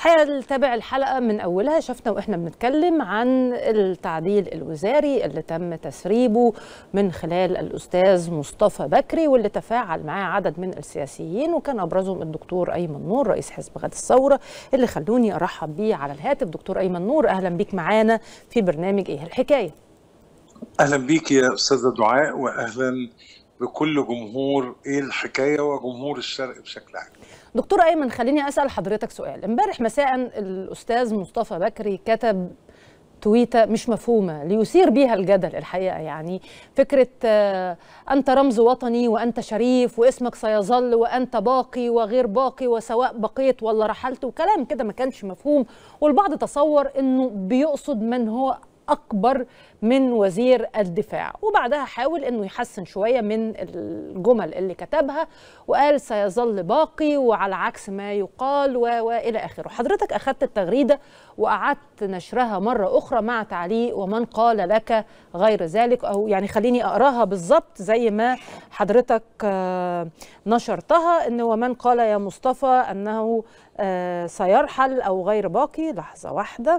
الحقيقه تابع الحلقه من اولها شفنا واحنا بنتكلم عن التعديل الوزاري اللي تم تسريبه من خلال الاستاذ مصطفى بكري واللي تفاعل معاه عدد من السياسيين وكان ابرزهم الدكتور ايمن نور رئيس حزب غد الثوره اللي خلوني ارحب بيه على الهاتف دكتور ايمن نور اهلا بيك معانا في برنامج ايه الحكايه اهلا بيك يا استاذه دعاء واهلا بكل جمهور ايه الحكايه وجمهور الشرق بشكل عام دكتور ايمن خليني اسال حضرتك سؤال امبارح مساء الاستاذ مصطفى بكري كتب تويته مش مفهومه ليثير بيها الجدل الحقيقه يعني فكره انت رمز وطني وانت شريف واسمك سيظل وانت باقي وغير باقي وسواء بقيت ولا رحلت وكلام كده ما كانش مفهوم والبعض تصور انه بيقصد من هو اكبر من وزير الدفاع وبعدها حاول انه يحسن شويه من الجمل اللي كتبها وقال سيظل باقي وعلى عكس ما يقال والى اخره حضرتك اخذت التغريده واعدت نشرها مره اخرى مع تعليق ومن قال لك غير ذلك او يعني خليني اقراها بالظبط زي ما حضرتك نشرتها ان ومن قال يا مصطفى انه سيرحل او غير باقي لحظه واحده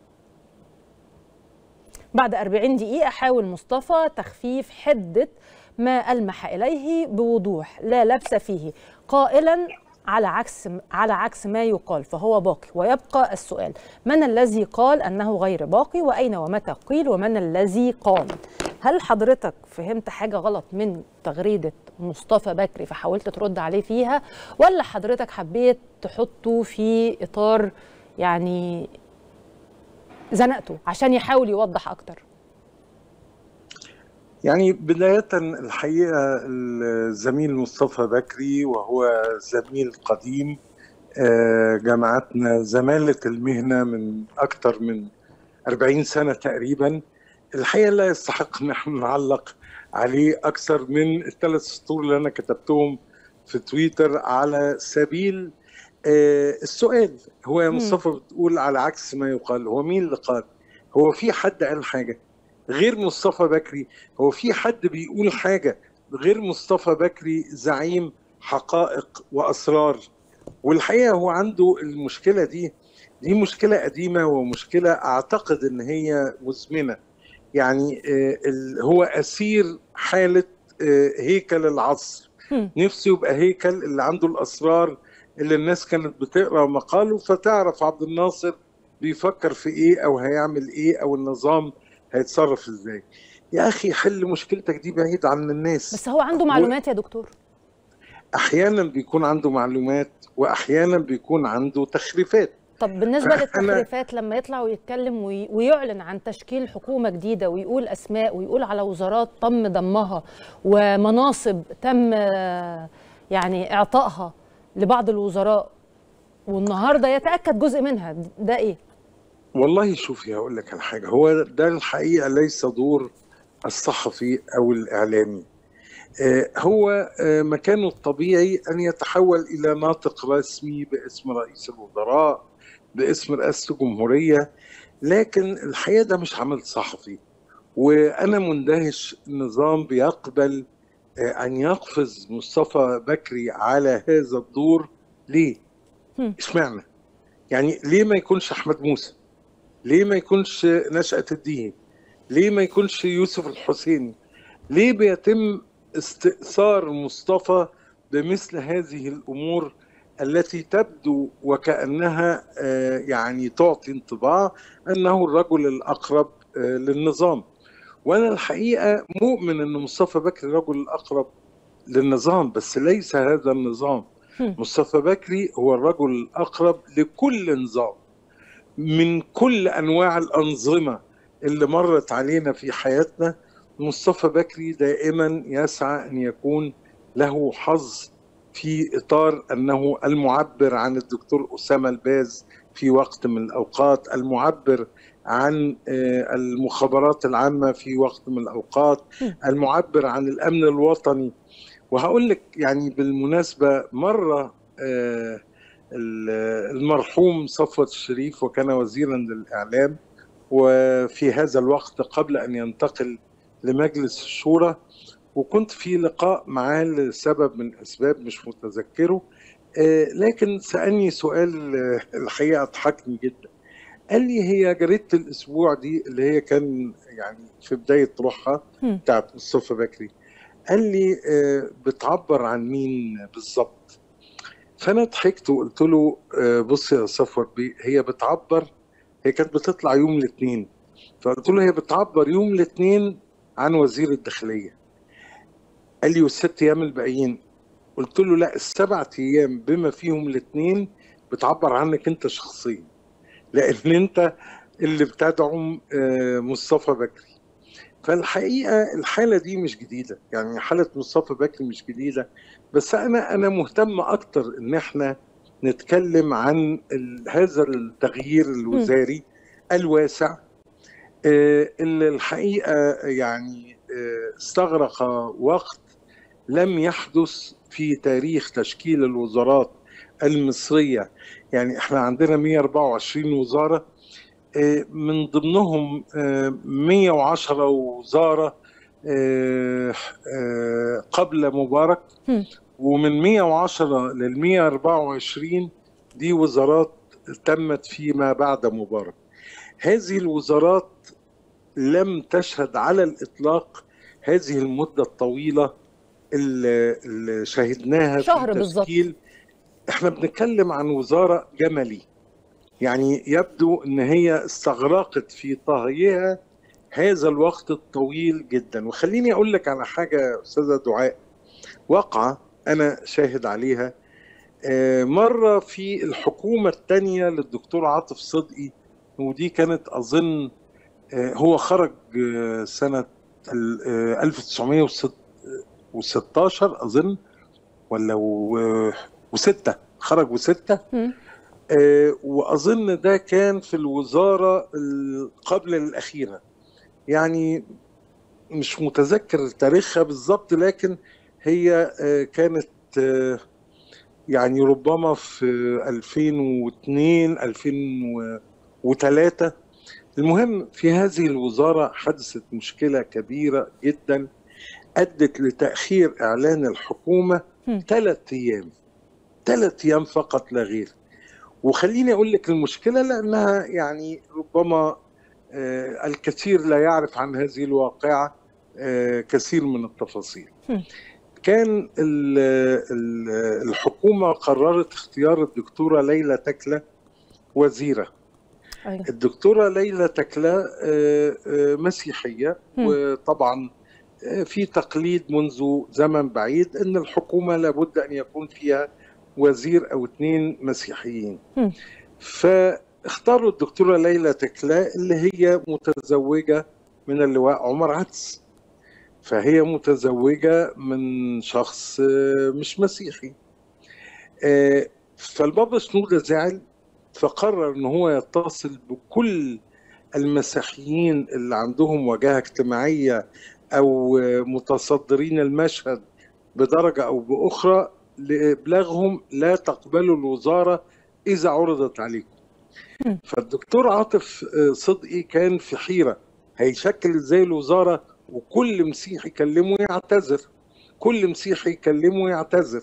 بعد 40 دقيقة حاول مصطفى تخفيف حدة ما ألمح إليه بوضوح لا لبس فيه قائلا على عكس على عكس ما يقال فهو باقي ويبقى السؤال من الذي قال أنه غير باقي وأين ومتى قيل ومن الذي قال هل حضرتك فهمت حاجة غلط من تغريدة مصطفى بكري فحاولت ترد عليه فيها ولا حضرتك حبيت تحطه في إطار يعني زنقته عشان يحاول يوضح اكتر يعني بداية الحقيقة الزميل مصطفى بكري وهو زميل قديم جمعتنا زمالة المهنة من أكثر من 40 سنة تقريبا الحقيقة لا يستحق أن احنا نعلق عليه أكثر من الثلاث سطور اللي أنا كتبتهم في تويتر على سبيل السؤال هو يا مصطفى بتقول على عكس ما يقال هو مين اللي قال هو في حد قال حاجه غير مصطفى بكري هو في حد بيقول حاجه غير مصطفى بكري زعيم حقائق واسرار والحقيقه هو عنده المشكله دي دي مشكله قديمه ومشكله اعتقد ان هي مزمنه يعني هو اسير حاله هيكل العصر نفسه يبقى هيكل اللي عنده الاسرار اللي الناس كانت بتقرا مقاله فتعرف عبد الناصر بيفكر في ايه او هيعمل ايه او النظام هيتصرف ازاي يا اخي حل مشكلتك دي بعيد عن الناس بس هو عنده معلومات يا دكتور احيانا بيكون عنده معلومات واحيانا بيكون عنده تخريفات طب بالنسبه للتخريفات لما يطلع ويتكلم ويعلن عن تشكيل حكومه جديده ويقول اسماء ويقول على وزارات تم ضمها ومناصب تم يعني اعطائها لبعض الوزراء والنهارده يتاكد جزء منها ده ايه والله شوفي هقول لك على حاجه هو ده الحقيقه ليس دور الصحفي او الاعلامي هو مكانه الطبيعي ان يتحول الى ناطق رسمي باسم رئيس الوزراء باسم رئاسه الجمهوريه لكن الحقيقه ده مش عمل صحفي وانا مندهش النظام بيقبل ان يقفز مصطفى بكري على هذا الدور ليه؟ اشمعنى؟ يعني ليه ما يكونش احمد موسى؟ ليه ما يكونش نشأة الدين؟ ليه ما يكونش يوسف الحسيني؟ ليه بيتم استئثار مصطفى بمثل هذه الامور التي تبدو وكانها يعني تعطي انطباع انه الرجل الاقرب للنظام وانا الحقيقه مؤمن ان مصطفى بكري رجل الاقرب للنظام بس ليس هذا النظام مصطفى بكري هو الرجل الاقرب لكل نظام من كل انواع الانظمه اللي مرت علينا في حياتنا مصطفى بكري دائما يسعى ان يكون له حظ في اطار انه المعبر عن الدكتور اسامه الباز في وقت من الاوقات المعبر عن المخابرات العامه في وقت من الاوقات المعبر عن الامن الوطني وهقول لك يعني بالمناسبه مره المرحوم صفوت الشريف وكان وزيرا للاعلام وفي هذا الوقت قبل ان ينتقل لمجلس الشورى وكنت في لقاء معاه لسبب من اسباب مش متذكره لكن سالني سؤال الحقيقه اضحكني جدا قال لي هي جريده الاسبوع دي اللي هي كان يعني في بدايه روحها بتاعت مصطفى بكري قال لي بتعبر عن مين بالظبط فانا ضحكت وقلت له بص يا صفوت بيه هي بتعبر هي كانت بتطلع يوم الاثنين فقلت له هي بتعبر يوم الاثنين عن وزير الداخليه قال لي والست ايام الباقيين قلت له لا السبع ايام بما فيهم الاثنين بتعبر عنك انت شخصيا لان انت اللي بتدعم مصطفى بكري فالحقيقه الحاله دي مش جديده يعني حاله مصطفى بكري مش جديده بس انا انا مهتم اكتر ان احنا نتكلم عن هذا التغيير الوزاري الواسع اللي الحقيقه يعني استغرق وقت لم يحدث في تاريخ تشكيل الوزارات المصريه يعني احنا عندنا 124 وزاره من ضمنهم 110 وزاره قبل مبارك ومن 110 لل 124 دي وزارات تمت فيما بعد مبارك هذه الوزارات لم تشهد على الاطلاق هذه المده الطويله اللي, اللي شهدناها شهر في تشكيل احنا بنتكلم عن وزاره جملي يعني يبدو ان هي استغرقت في طهيها هذا الوقت الطويل جدا وخليني اقول لك على حاجه استاذه دعاء واقعه انا شاهد عليها مره في الحكومه الثانيه للدكتور عاطف صدقي ودي كانت اظن هو خرج سنه 1916 اظن ولا وستة خرج وستة آه واظن ده كان في الوزاره قبل الاخيره يعني مش متذكر تاريخها بالظبط لكن هي آه كانت آه يعني ربما في 2002 2003 المهم في هذه الوزاره حدثت مشكله كبيره جدا ادت لتاخير اعلان الحكومه ثلاث ايام ثلاث ايام فقط لا غير وخليني اقول لك المشكله لانها يعني ربما آه الكثير لا يعرف عن هذه الواقعه آه كثير من التفاصيل كان ال ال الحكومه قررت اختيار الدكتوره ليلى تكله وزيره أيوة. الدكتوره ليلى تكله آه مسيحيه هم. وطبعا في تقليد منذ زمن بعيد ان الحكومه لابد ان يكون فيها وزير او اثنين مسيحيين هم. فاختاروا الدكتوره ليلى تكلا اللي هي متزوجه من اللواء عمر عدس فهي متزوجه من شخص مش مسيحي فالبابا شنودة زعل فقرر ان هو يتصل بكل المسيحيين اللي عندهم وجاهه اجتماعيه او متصدرين المشهد بدرجه او باخرى لابلاغهم لا تقبلوا الوزاره اذا عرضت عليكم. فالدكتور عاطف صدقي كان في حيره هيشكل ازاي الوزاره وكل مسيحي يكلمه يعتذر كل مسيحي يكلمه يعتذر.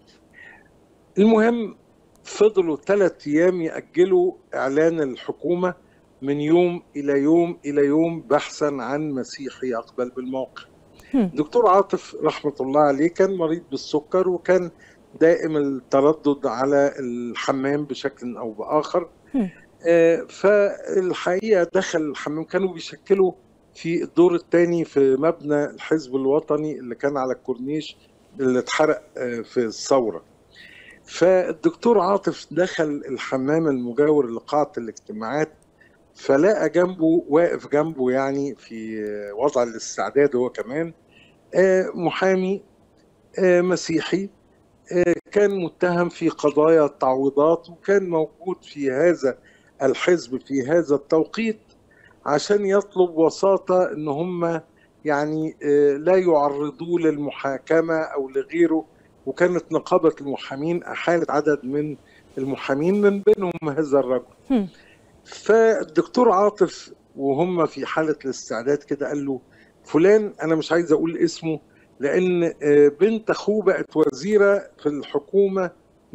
المهم فضلوا ثلاث ايام ياجلوا اعلان الحكومه من يوم الى يوم الى يوم بحثا عن مسيحي يقبل بالموقف. دكتور عاطف رحمه الله عليه كان مريض بالسكر وكان دائم التردد على الحمام بشكل او باخر. آه فالحقيقه دخل الحمام كانوا بيشكلوا في الدور الثاني في مبنى الحزب الوطني اللي كان على الكورنيش اللي اتحرق آه في الثوره. فالدكتور عاطف دخل الحمام المجاور لقاعه الاجتماعات فلقى جنبه واقف جنبه يعني في وضع الاستعداد هو كمان محامي مسيحي كان متهم في قضايا التعويضات وكان موجود في هذا الحزب في هذا التوقيت عشان يطلب وساطة ان هم يعني لا يعرضوه للمحاكمة او لغيره وكانت نقابة المحامين احالت عدد من المحامين من بينهم هذا الرجل فالدكتور عاطف وهم في حالة الاستعداد كده قال له فلان أنا مش عايز أقول اسمه لأن بنت أخوه بقت وزيرة في الحكومة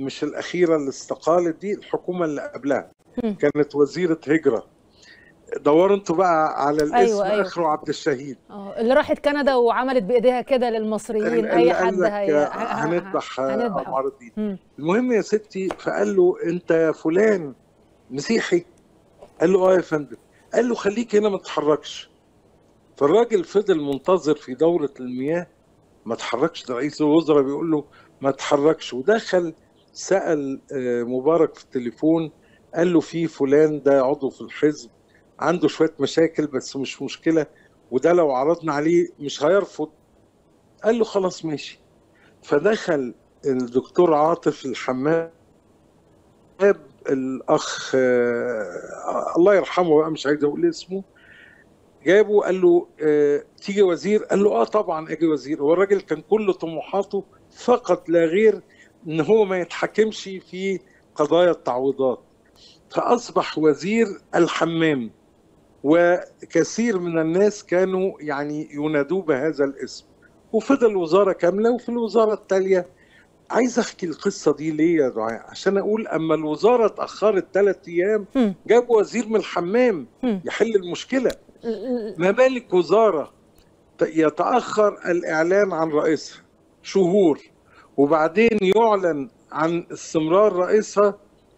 مش الاخيره اللي استقالت دي الحكومه اللي قبلها مم. كانت وزيره هجره دوروا انتوا بقى على الاسم أيوة، أيوة. اخره عبد الشهيد اه اللي راحت كندا وعملت بايديها كده للمصريين اللي اي قال حد لك هي ه- ه- هنذبح هنذبح. عمار الدين مم. المهم يا ستي فقال له انت يا فلان مسيحي قال له اه يا فندم قال له خليك هنا ما تتحركش فالراجل فضل منتظر في دورة المياه ما تحركش ده رئيس الوزراء بيقول له ما تحركش ودخل سأل آه، مبارك في التليفون قال له في فلان ده عضو في الحزب عنده شوية مشاكل بس مش مشكلة وده لو عرضنا عليه مش هيرفض قال له خلاص ماشي فدخل الدكتور عاطف الحمام جاب الاخ آه، الله يرحمه بقى مش عايز اقول اسمه جابه قال له آه، تيجي وزير قال له اه طبعا اجي وزير هو الراجل كان كل طموحاته فقط لا غير ان هو ما يتحكمش في قضايا التعويضات فاصبح وزير الحمام وكثير من الناس كانوا يعني ينادوه بهذا الاسم وفضل وزاره كامله وفي الوزاره التاليه عايز احكي القصه دي ليه يا دعاء عشان اقول اما الوزاره اتاخرت ثلاث ايام مم. جاب وزير من الحمام مم. يحل المشكله ال- ال- ما بالك وزاره ت- يتاخر الاعلان عن رئيسها شهور وبعدين يعلن عن استمرار رئيسها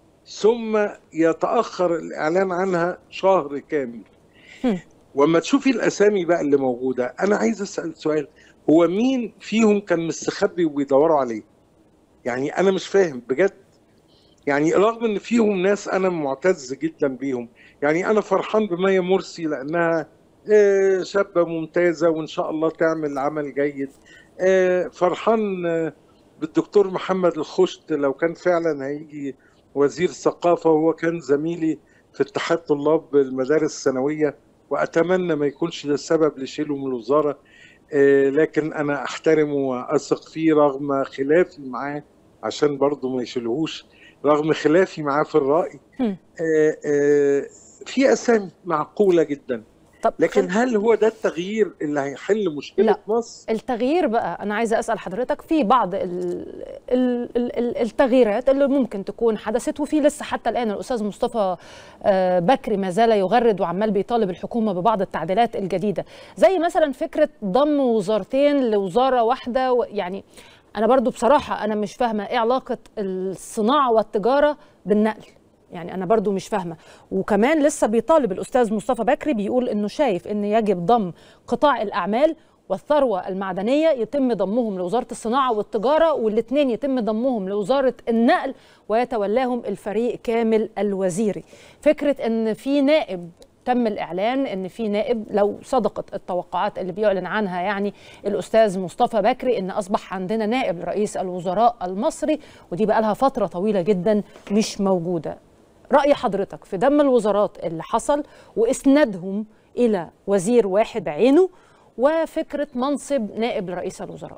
ثم يتاخر الاعلان عنها شهر كامل هم. واما تشوفي الاسامي بقى اللي موجوده انا عايز اسال سؤال هو مين فيهم كان مستخبي وبيدوروا عليه يعني انا مش فاهم بجد يعني رغم ان فيهم ناس انا معتز جدا بيهم يعني انا فرحان بمية مرسي لانها آه، شابه ممتازه وان شاء الله تعمل عمل جيد آه، فرحان آه، بالدكتور محمد الخشت لو كان فعلا هيجي وزير ثقافه وهو كان زميلي في اتحاد طلاب المدارس الثانويه واتمنى ما يكونش ده السبب لشيله من الوزاره آه، لكن انا احترمه واثق فيه رغم خلافي معاه عشان برضه ما يشيلهوش رغم خلافي معاه في الراي هم. آه، آه، في اسامي معقوله جدا طب لكن خل- هل هو ده التغيير اللي هيحل مشكله لا. مصر؟ التغيير بقى انا عايزه اسال حضرتك في بعض ال ال ال ال التغييرات اللي ممكن تكون حدثت وفي لسه حتى الان الاستاذ مصطفى آه، بكري ما زال يغرد وعمال بيطالب الحكومه ببعض التعديلات الجديده زي مثلا فكره ضم وزارتين لوزاره واحده و- يعني انا برضو بصراحه انا مش فاهمه ايه علاقه الصناعه والتجاره بالنقل يعني انا برضو مش فاهمه وكمان لسه بيطالب الاستاذ مصطفى بكري بيقول انه شايف ان يجب ضم قطاع الاعمال والثروه المعدنيه يتم ضمهم لوزاره الصناعه والتجاره والاثنين يتم ضمهم لوزاره النقل ويتولاهم الفريق كامل الوزيري فكره ان في نائب تم الاعلان ان في نائب لو صدقت التوقعات اللي بيعلن عنها يعني الاستاذ مصطفى بكري ان اصبح عندنا نائب رئيس الوزراء المصري ودي بقى لها فتره طويله جدا مش موجوده راي حضرتك في دم الوزارات اللي حصل واسنادهم الى وزير واحد بعينه وفكره منصب نائب لرئيس الوزراء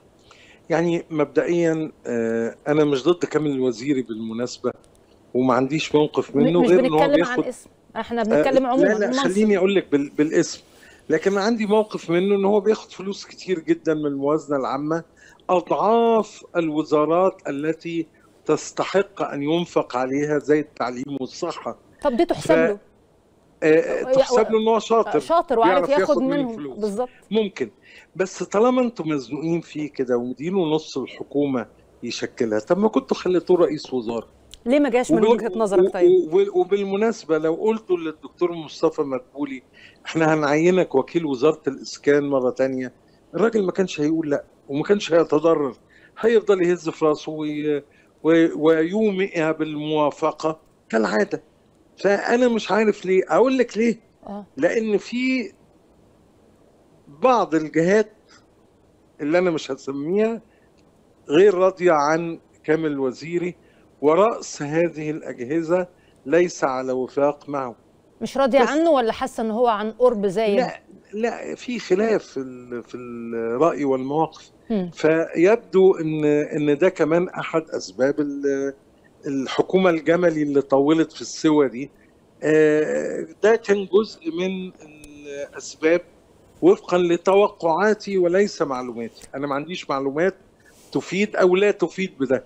يعني مبدئيا آه، انا مش ضد كامل الوزيري بالمناسبه وما عنديش موقف منه مش غير ان هو بنتكلم عن بياخد اسم احنا بنتكلم آه، عموما لا لا المنصب. خليني اقول لك بال- بالاسم لكن عندي موقف منه ان هو بياخد فلوس كتير جدا من الموازنه العامه اضعاف الوزارات التي تستحق ان ينفق عليها زي التعليم والصحه طب دي تحسب ف- له آه، تحسب له ان هو شاطر شاطر وعارف بيعرف ياخد ياخد من منهم الفلوس. بالظبط ممكن بس طالما انتم مزنوقين فيه كده ومدينه نص الحكومه يشكلها طب ما كنتوا خليتوه رئيس وزاره ليه ما جاش من وبال- وجهه نظرك طيب و- و- وبالمناسبه لو قلتوا للدكتور مصطفى مدبولي احنا هنعينك وكيل وزاره الاسكان مره تانية الراجل ما كانش هيقول لا وما كانش هيتضرر هيفضل يهز في راسه وي- وي- ويومئ بالموافقه كالعاده فانا مش عارف ليه اقول لك ليه اه لان في بعض الجهات اللي انا مش هسميها غير راضيه عن كامل وزيري وراس هذه الاجهزه ليس على وفاق معه مش راضيه بس- عنه ولا حاسه ان هو عن قرب زايد لا لا في خلاف في ال- في الراي والمواقف مم. فيبدو ان ان ده كمان احد اسباب ال- الحكومه الجملي اللي طولت في السوى دي آه، ده كان جزء من الاسباب وفقا لتوقعاتي وليس معلوماتي انا ما عنديش معلومات تفيد او لا تفيد بده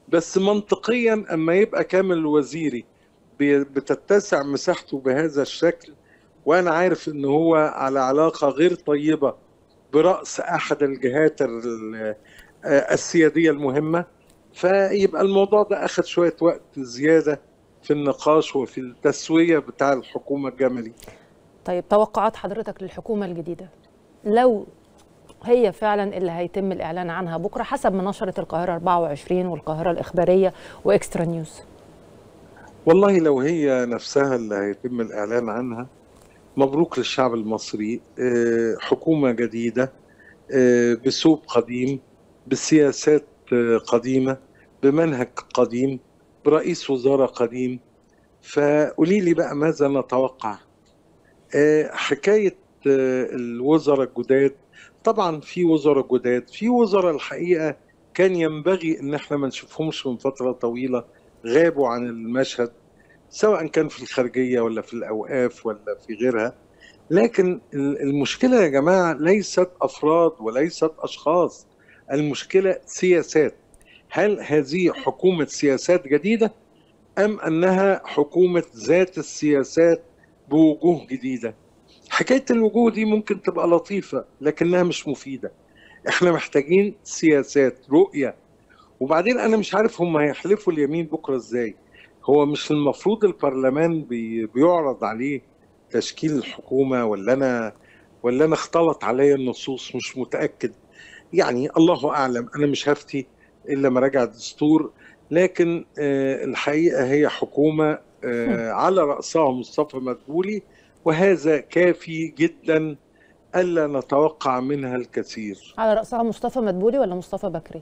بس منطقيا اما يبقى كامل وزيري بتتسع مساحته بهذا الشكل وانا عارف ان هو على علاقه غير طيبه براس احد الجهات السياديه المهمه فيبقى الموضوع ده اخذ شويه وقت زياده في النقاش وفي التسويه بتاع الحكومه الجملي طيب توقعات حضرتك للحكومه الجديده لو هي فعلا اللي هيتم الاعلان عنها بكره حسب ما نشرت القاهره 24 والقاهره الاخباريه واكسترا نيوز والله لو هي نفسها اللي هيتم الاعلان عنها مبروك للشعب المصري حكومه جديده بسوق قديم بسياسات قديمه بمنهج قديم برئيس وزراء قديم فقولي لي بقى ماذا نتوقع حكايه الوزراء الجداد طبعا في وزراء جداد في وزراء الحقيقه كان ينبغي ان احنا ما نشوفهمش من فتره طويله غابوا عن المشهد سواء كان في الخارجيه ولا في الاوقاف ولا في غيرها لكن المشكله يا جماعه ليست افراد وليست اشخاص المشكله سياسات هل هذه حكومه سياسات جديده ام انها حكومه ذات السياسات بوجوه جديده حكايه الوجوه دي ممكن تبقى لطيفه لكنها مش مفيده احنا محتاجين سياسات رؤيه وبعدين انا مش عارف هم هيحلفوا اليمين بكره ازاي هو مش المفروض البرلمان بي بيعرض عليه تشكيل الحكومه ولا انا ولا انا اختلط عليا النصوص مش متاكد يعني الله اعلم انا مش هفتي الا ما راجع الدستور لكن آه الحقيقه هي حكومه آه على راسها مصطفى مدبولي وهذا كافي جدا الا نتوقع منها الكثير على راسها مصطفى مدبولي ولا مصطفى بكري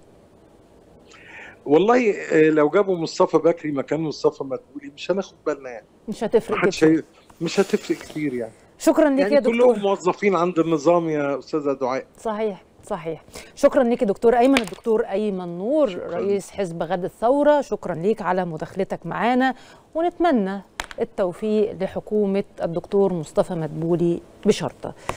والله لو جابوا مصطفى بكري مكان مصطفى مدبولي مش هناخد بالنا يعني مش هتفرق كتير مش هتفرق كتير يعني شكرا ليك يعني يا دكتور كلهم موظفين عند النظام يا استاذه دعاء صحيح صحيح شكرا ليك دكتور ايمن الدكتور ايمن نور شكراً. رئيس حزب غد الثوره شكرا ليك على مداخلتك معانا ونتمنى التوفيق لحكومه الدكتور مصطفى مدبولي بشرطه